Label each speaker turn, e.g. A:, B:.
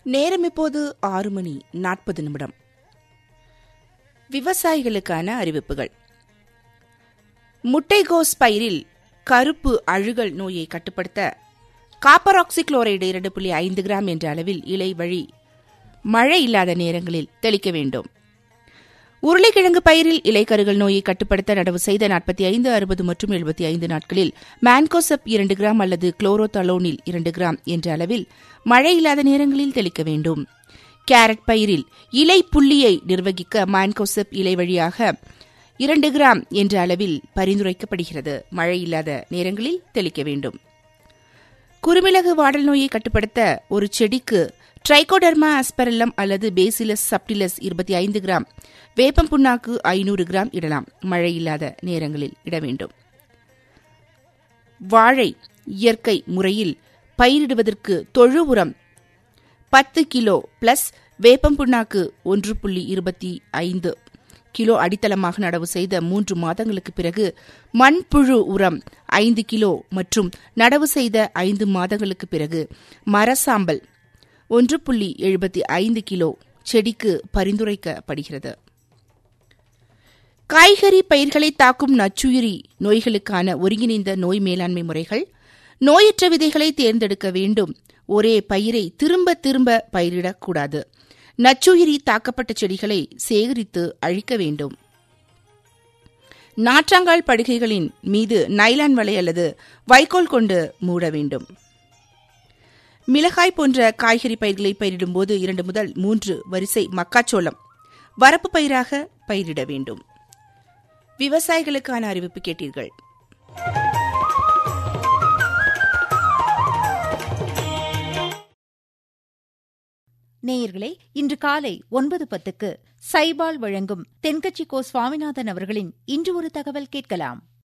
A: நேரம் இப்போது ஆறு மணி நாற்பது நிமிடம் விவசாயிகளுக்கான அறிவிப்புகள் முட்டைகோஸ் பயிரில் கருப்பு அழுகல் நோயை கட்டுப்படுத்த காப்பர் ஆக்சிக்ளோரைடு இரண்டு புள்ளி ஐந்து கிராம் என்ற அளவில் இலை வழி மழை இல்லாத நேரங்களில் தெளிக்க வேண்டும் உருளைக்கிழங்கு பயிரில் இலைக்கருகள் நோயை கட்டுப்படுத்த நடவு செய்த நாற்பத்தி ஐந்து அறுபது மற்றும் எழுபத்தி ஐந்து நாட்களில் மான்கோசப் இரண்டு கிராம் அல்லது குளோரோதலோனில் இரண்டு கிராம் என்ற அளவில் மழை இல்லாத நேரங்களில் தெளிக்க வேண்டும் கேரட் பயிரில் இலை புள்ளியை நிர்வகிக்க மான்கோசப் இலை வழியாக இரண்டு கிராம் என்ற அளவில் பரிந்துரைக்கப்படுகிறது மழை இல்லாத நேரங்களில் தெளிக்க வேண்டும் குறுமிளகு வாடல் நோயை கட்டுப்படுத்த ஒரு செடிக்கு ட்ரைகோடர்மா ஆஸ்பரல்லம் அல்லது பேசிலஸ் சப்டிலஸ் இருபத்தி ஐந்து கிராம் வேப்பம் புண்ணாக்கு ஐநூறு கிராம் இடலாம் மழை இல்லாத நேரங்களில் இட வேண்டும் வாழை இயற்கை முறையில் பயிரிடுவதற்கு தொழு உரம் பத்து கிலோ பிளஸ் வேப்பம் புண்ணாக்கு ஒன்று புள்ளி இருபத்தி ஐந்து கிலோ அடித்தளமாக நடவு செய்த மூன்று மாதங்களுக்கு பிறகு மண்புழு உரம் ஐந்து கிலோ மற்றும் நடவு செய்த ஐந்து மாதங்களுக்கு பிறகு மரசாம்பல் ஒன்று புள்ளி எழுபத்தி ஐந்து கிலோ செடிக்கு பரிந்துரைக்கப்படுகிறது காய்கறி பயிர்களை தாக்கும் நச்சுயிரி நோய்களுக்கான ஒருங்கிணைந்த நோய் மேலாண்மை முறைகள் நோயற்ற விதைகளை தேர்ந்தெடுக்க வேண்டும் ஒரே பயிரை திரும்ப திரும்ப பயிரிடக்கூடாது நச்சுயிரி தாக்கப்பட்ட செடிகளை சேகரித்து அழிக்க வேண்டும் நாற்றாங்கால் படுகைகளின் மீது நைலான் வலை அல்லது வைக்கோல் கொண்டு மூட வேண்டும் மிளகாய் போன்ற காய்கறி பயிர்களை பயிரிடும்போது இரண்டு முதல் மூன்று வரிசை மக்காச்சோளம் வரப்பு பயிராக பயிரிட வேண்டும் விவசாயிகளுக்கான அறிவிப்பு கேட்டீர்கள்
B: நேயர்களே இன்று காலை ஒன்பது பத்துக்கு சைபால் வழங்கும் தென்கட்சி கோ சுவாமிநாதன் அவர்களின் இன்று ஒரு தகவல் கேட்கலாம்